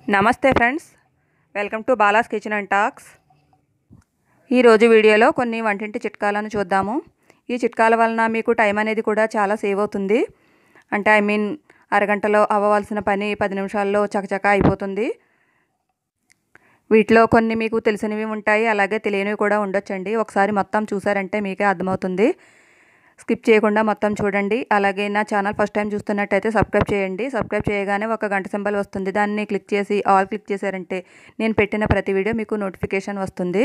నమస్తే friends welcome to Bala's kitchen and talks ఈరోజు వీడియోలో కొన్ని వంటింటి చిట్కాలను చూద్దాము ఈ చిట్కాల వలన మీకు టైం అనేది కూడా చాలా సేవ్ అవుతుంది అంటే ఐ మీన్ అరగంటలో అవ్వవలసిన పని పది నిమిషాల్లో చకచక అయిపోతుంది వీటిలో కొన్ని మీకు తెలిసినవి ఉంటాయి అలాగే తెలియనివి కూడా ఉండొచ్చండి ఒకసారి మొత్తం చూసారంటే మీకే అర్థమవుతుంది స్కిప్ చేయకుండా మొత్తం చూడండి అలాగే నా ఛానల్ ఫస్ట్ టైం చూస్తున్నట్టయితే సబ్స్క్రైబ్ చేయండి సబ్స్క్రైబ్ చేయగానే ఒక గంట సింబల్ వస్తుంది దాన్ని క్లిక్ చేసి ఆల్ క్లిక్ చేశారంటే నేను పెట్టిన ప్రతి వీడియో మీకు నోటిఫికేషన్ వస్తుంది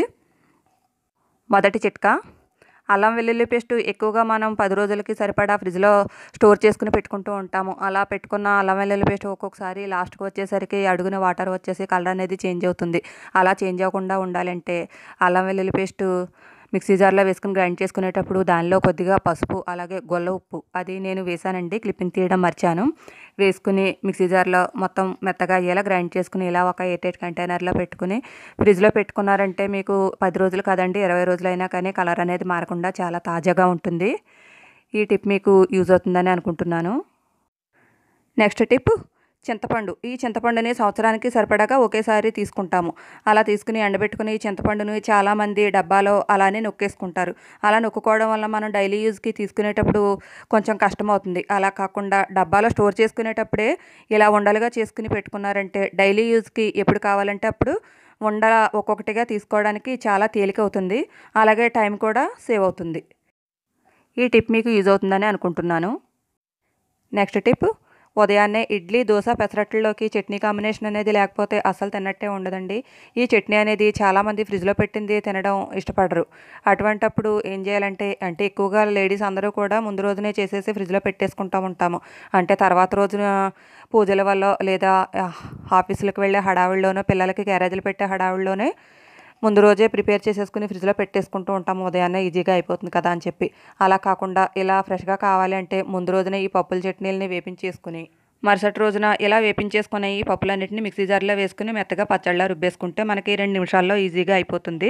మొదటి చిట్కా అల్లం వెల్లుల్లి పేస్ట్ ఎక్కువగా మనం పది రోజులకి సరిపడా ఫ్రిడ్జ్లో స్టోర్ చేసుకుని పెట్టుకుంటూ ఉంటాము అలా పెట్టుకున్న అల్లం వెల్లుల్లి పేస్ట్ ఒక్కొక్కసారి లాస్ట్కి వచ్చేసరికి అడుగున వాటర్ వచ్చేసి కలర్ అనేది చేంజ్ అవుతుంది అలా చేంజ్ అవ్వకుండా ఉండాలంటే అల్లం వెల్లుల్లి పేస్ట్ మిక్సీ జార్లో వేసుకుని గ్రైండ్ చేసుకునేటప్పుడు దానిలో కొద్దిగా పసుపు అలాగే గొల్ల ఉప్పు అది నేను వేసానండి క్లిప్పింగ్ తీయడం మర్చాను వేసుకుని మిక్సీ జార్లో మొత్తం మెత్తగా అయ్యేలా గ్రైండ్ చేసుకుని ఇలా ఒక ఎయిట్ కంటైనర్లో పెట్టుకుని ఫ్రిడ్జ్లో పెట్టుకున్నారంటే మీకు పది రోజులు కాదండి ఇరవై రోజులైనా కానీ కలర్ అనేది మారకుండా చాలా తాజాగా ఉంటుంది ఈ టిప్ మీకు యూజ్ అవుతుందని అనుకుంటున్నాను నెక్స్ట్ టిప్ చింతపండు ఈ చింతపండుని సంవత్సరానికి సరిపడగా ఒకేసారి తీసుకుంటాము అలా తీసుకుని ఎండబెట్టుకుని ఈ చింతపండుని చాలామంది డబ్బాలో అలానే నొక్కేసుకుంటారు అలా నొక్కుకోవడం వల్ల మనం డైలీ యూజ్కి తీసుకునేటప్పుడు కొంచెం కష్టం అవుతుంది అలా కాకుండా డబ్బాలో స్టోర్ చేసుకునేటప్పుడే ఇలా ఉండలుగా చేసుకుని పెట్టుకున్నారంటే డైలీ యూజ్కి ఎప్పుడు కావాలంటే అప్పుడు ఉండ ఒక్కొక్కటిగా తీసుకోవడానికి చాలా తేలిక అవుతుంది అలాగే టైం కూడా సేవ్ అవుతుంది ఈ టిప్ మీకు యూజ్ అవుతుందని అనుకుంటున్నాను నెక్స్ట్ టిప్ ఉదయాన్నే ఇడ్లీ దోశ పెసరట్లలోకి చట్నీ కాంబినేషన్ అనేది లేకపోతే అసలు తిన్నట్టే ఉండదండి ఈ చట్నీ అనేది చాలామంది ఫ్రిడ్జ్లో పెట్టింది తినడం ఇష్టపడరు అటువంటప్పుడు ఏం చేయాలంటే అంటే ఎక్కువగా లేడీస్ అందరూ కూడా ముందు రోజునే చేసేసి ఫ్రిడ్జ్లో పెట్టేసుకుంటూ ఉంటాము అంటే తర్వాత రోజున పూజల వల్ల లేదా ఆఫీసులకు వెళ్ళే హడావిడిలోనో పిల్లలకి క్యారేజీలు పెట్టే హడావిడిలోనే ముందు రోజే ప్రిపేర్ చేసేసుకుని ఫ్రిడ్జ్లో పెట్టేసుకుంటూ ఉంటాము ఉదయాన్నే ఈజీగా అయిపోతుంది కదా అని చెప్పి అలా కాకుండా ఇలా ఫ్రెష్గా కావాలి అంటే ముందు రోజున ఈ పప్పుల చట్నీలని వేపించేసుకుని మరుసటి రోజున ఇలా వేపించేసుకుని ఈ పప్పులన్నింటినీ మిక్సీ జార్లో వేసుకుని మెత్తగా పచ్చళ్ళ రుబ్బేసుకుంటే మనకి రెండు నిమిషాల్లో ఈజీగా అయిపోతుంది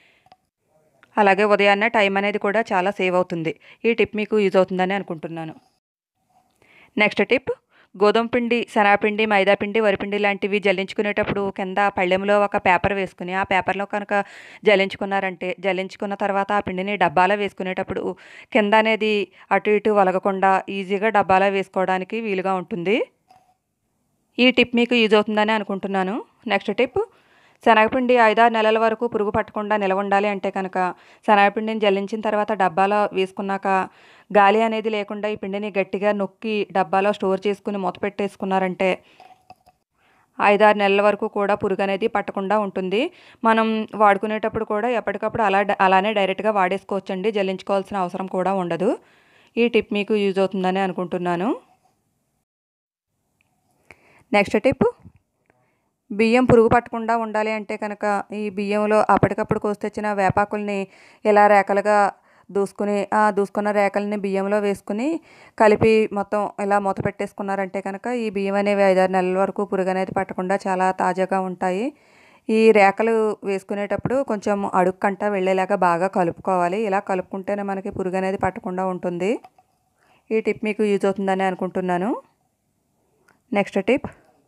అలాగే ఉదయాన్నే టైం అనేది కూడా చాలా సేవ్ అవుతుంది ఈ టిప్ మీకు యూజ్ అవుతుందని అనుకుంటున్నాను నెక్స్ట్ టిప్ గోధుమ పిండి శనగపిండి మైదాపిండి వరిపిండి లాంటివి జల్లించుకునేటప్పుడు కింద పళ్ళెంలో ఒక పేపర్ వేసుకుని ఆ పేపర్లో కనుక జల్లించుకున్నారంటే జల్లించుకున్న తర్వాత ఆ పిండిని డబ్బాలో వేసుకునేటప్పుడు కింద అనేది అటు ఇటు వలగకుండా ఈజీగా డబ్బాలో వేసుకోవడానికి వీలుగా ఉంటుంది ఈ టిప్ మీకు యూజ్ అవుతుందని అనుకుంటున్నాను నెక్స్ట్ టిప్ శనగపిండి ఐదారు నెలల వరకు పురుగు పట్టకుండా నిలవ ఉండాలి అంటే కనుక శనగపిండిని జల్లించిన తర్వాత డబ్బాలో వేసుకున్నాక గాలి అనేది లేకుండా ఈ పిండిని గట్టిగా నొక్కి డబ్బాలో స్టోర్ చేసుకుని మూత పెట్టేసుకున్నారంటే ఐదారు నెలల వరకు కూడా పురుగు అనేది పట్టకుండా ఉంటుంది మనం వాడుకునేటప్పుడు కూడా ఎప్పటికప్పుడు అలా అలానే డైరెక్ట్గా వాడేసుకోవచ్చండి జల్లించుకోవాల్సిన అవసరం కూడా ఉండదు ఈ టిప్ మీకు యూజ్ అవుతుందని అనుకుంటున్నాను నెక్స్ట్ టిప్ బియ్యం పురుగు పట్టకుండా ఉండాలి అంటే కనుక ఈ బియ్యంలో అప్పటికప్పుడు కోస్తెచ్చిన వేపాకుల్ని ఇలా రేకలుగా దూసుకుని ఆ దూసుకున్న రేకల్ని బియ్యంలో వేసుకుని కలిపి మొత్తం ఇలా మూత పెట్టేసుకున్నారంటే కనుక ఈ బియ్యం అనేవి ఐదారు నెలల వరకు పురుగు అనేది పట్టకుండా చాలా తాజాగా ఉంటాయి ఈ రేకలు వేసుకునేటప్పుడు కొంచెం అడుక్కంట వెళ్ళేలాగా బాగా కలుపుకోవాలి ఇలా కలుపుకుంటేనే మనకి పురుగు అనేది పట్టకుండా ఉంటుంది ఈ టిప్ మీకు యూజ్ అవుతుందని అనుకుంటున్నాను నెక్స్ట్ టిప్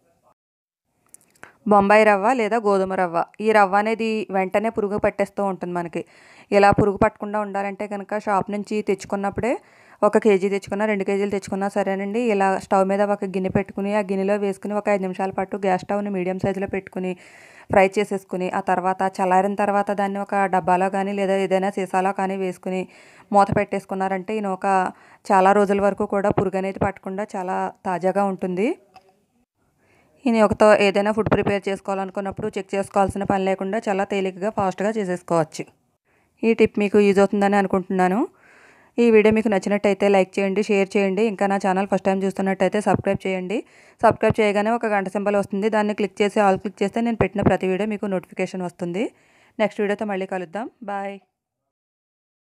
బొంబాయి రవ్వ లేదా గోధుమ రవ్వ ఈ రవ్వ అనేది వెంటనే పురుగు పట్టేస్తూ ఉంటుంది మనకి ఇలా పురుగు పట్టకుండా ఉండాలంటే కనుక షాప్ నుంచి తెచ్చుకున్నప్పుడే ఒక కేజీ తెచ్చుకున్నా రెండు కేజీలు తెచ్చుకున్నా సరేనండి ఇలా స్టవ్ మీద ఒక గిన్నె పెట్టుకుని ఆ గిన్నెలో వేసుకుని ఒక ఐదు నిమిషాల పాటు గ్యాస్ స్టవ్ని మీడియం సైజులో పెట్టుకుని ఫ్రై చేసేసుకుని ఆ తర్వాత చల్లారిన తర్వాత దాన్ని ఒక డబ్బాలో కానీ లేదా ఏదైనా సీసాలో కానీ వేసుకుని మూత పెట్టేసుకున్నారంటే ఈ నూక చాలా రోజుల వరకు కూడా పురుగు అనేది పట్టకుండా చాలా తాజాగా ఉంటుంది ఈ నూకతో ఏదైనా ఫుడ్ ప్రిపేర్ చేసుకోవాలనుకున్నప్పుడు చెక్ చేసుకోవాల్సిన పని లేకుండా చాలా తేలికగా ఫాస్ట్గా చేసేసుకోవచ్చు ఈ టిప్ మీకు యూజ్ అవుతుందని అనుకుంటున్నాను ఈ వీడియో మీకు నచ్చినట్టయితే లైక్ చేయండి షేర్ చేయండి ఇంకా నా ఛానల్ ఫస్ట్ టైం చూస్తున్నట్టయితే సబ్స్క్రైబ్ చేయండి సబ్స్క్రైబ్ చేయగానే ఒక గంట సింబల్ వస్తుంది దాన్ని క్లిక్ చేసి ఆల్ క్లిక్ చేస్తే నేను పెట్టిన ప్రతి వీడియో మీకు నోటిఫికేషన్ వస్తుంది నెక్స్ట్ వీడియోతో మళ్ళీ కలుద్దాం బాయ్